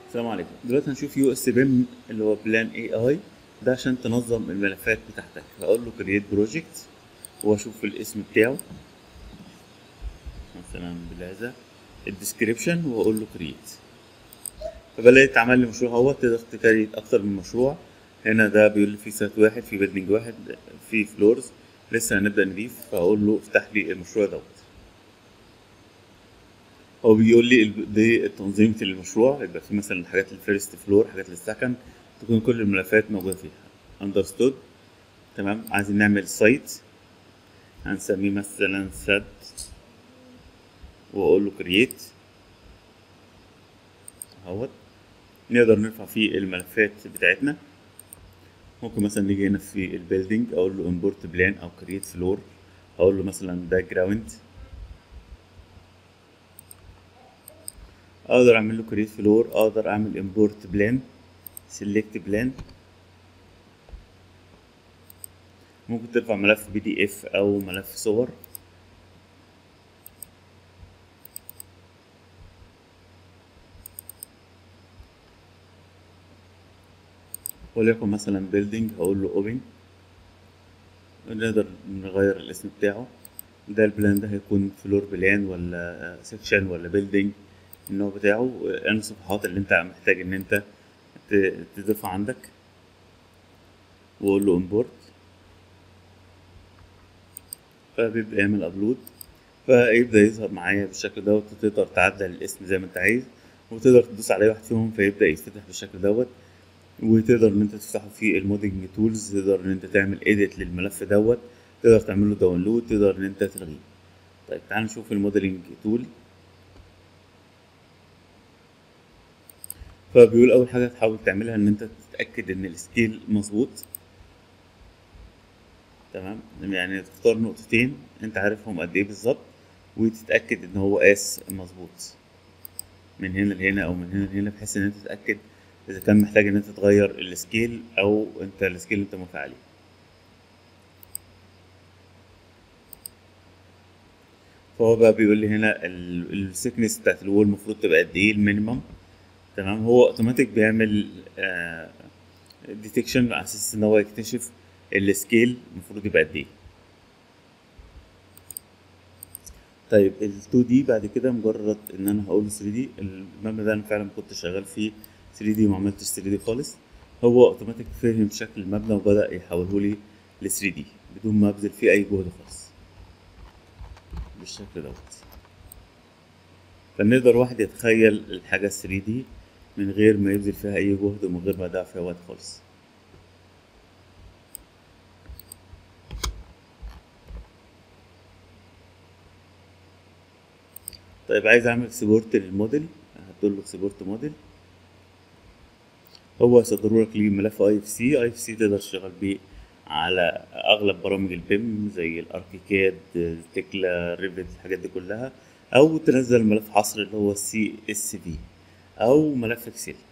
السلام عليكم دلوقتي هنشوف يو اس بيم اللي هو بلان اي اي ده عشان تنظم الملفات بتاعتك هقول له كرييت بروجكت واشوف الاسم بتاعه مثلا بلازا الديسكريبشن واقول له كرييت فبلاقي اتعمل لي مشروع اهو تقدر تكريت اكتر من مشروع هنا ده بيقول لي في سايت واحد في بيلدينج واحد في فلورز لسه هنبدا نضيف فاقول له افتح لي المشروع دوت هو بيقول لي ال- دي تنظيمة المشروع يبقى في مثلا حاجات للفيرست فلور حاجات للسكند تكون كل الملفات موجودة فيها understood تمام عايزين نعمل سايت هنسميه مثلا سد واقول له create اهوت نقدر نرفع فيه الملفات بتاعتنا ممكن مثلا نيجي هنا في البيلدينج اقول له import plan او create floor اقول له مثلا background اقدر اعمل له كريت فلور اقدر اعمل امبورت بلان سيلكت بلان ممكن ترفع ملف بي دي اف او ملف صور وليكن مثلا بيلدينج هقول له اوبن نقدر نغير الاسم بتاعه ده البلان ده هيكون فلور بلان ولا سيكشن ولا بيلدينج النوع بتاعه ايه الصفحات اللي انت محتاج ان انت ت- تضيفها عندك واقول له امبورت فبيبدأ يعمل ابلود فيبدأ يظهر معايا بالشكل دوت وتقدر تعدل الاسم زي ما انت عايز وتقدر تدوس على أي واحد فيهم فيبدأ يتفتح بالشكل دوت وتقدر ان انت تفتحه في المودنج تولز تقدر ان انت تعمل ايديت للملف دوت تقدر تعمل له داونلود تقدر ان انت تلغيه طيب تعال نشوف الموديلنج تول فبيقول اول حاجه تحاول تعملها ان انت تتاكد ان السكيل مظبوط تمام يعني تختار نقطتين انت عارفهم قد ايه بالظبط وتتاكد ان هو قاس مظبوط من هنا لهنا او من هنا لهنا بحيث ان انت تتاكد اذا كان محتاج ان انت تغير السكيل او انت السكيل اللي انت موافق عليه فهو بقى بيقول لي هنا السكنس بتاعت الوول المفروض تبقى قد ايه المينيمم تمام هو اوتوماتيك بيعمل ديتكشن على اساس ان هو يكتشف السكيل المفروض يبقى قد ايه طيب ال 2 دي بعد كده مجرد ان انا هقول 3 دي المبنى ده انا فعلا كنت شغال فيه 3 دي وما عملتش 3 دي خالص هو اوتوماتيك فهم شكل المبنى وبدا يحوله لي ل 3 دي بدون ما ابذل فيه اي جهد خالص بالشكل دوت فنقدر واحد يتخيل الحاجة 3 دي من غير ما يبذل فيها أي جهد ومن غير ما يضيع فيها وقت خالص طيب عايز أعمل سبورت للموديل هتقول له سبورت موديل هو يصدروا لك ليه ملف اي اف سي اي اف سي تقدر تشتغل بيه على اغلب برامج البيم زي الاركيكاد تكلا ريفت الحاجات دي كلها او تنزل ملف حصر اللي هو السي اس في او ملف اكسل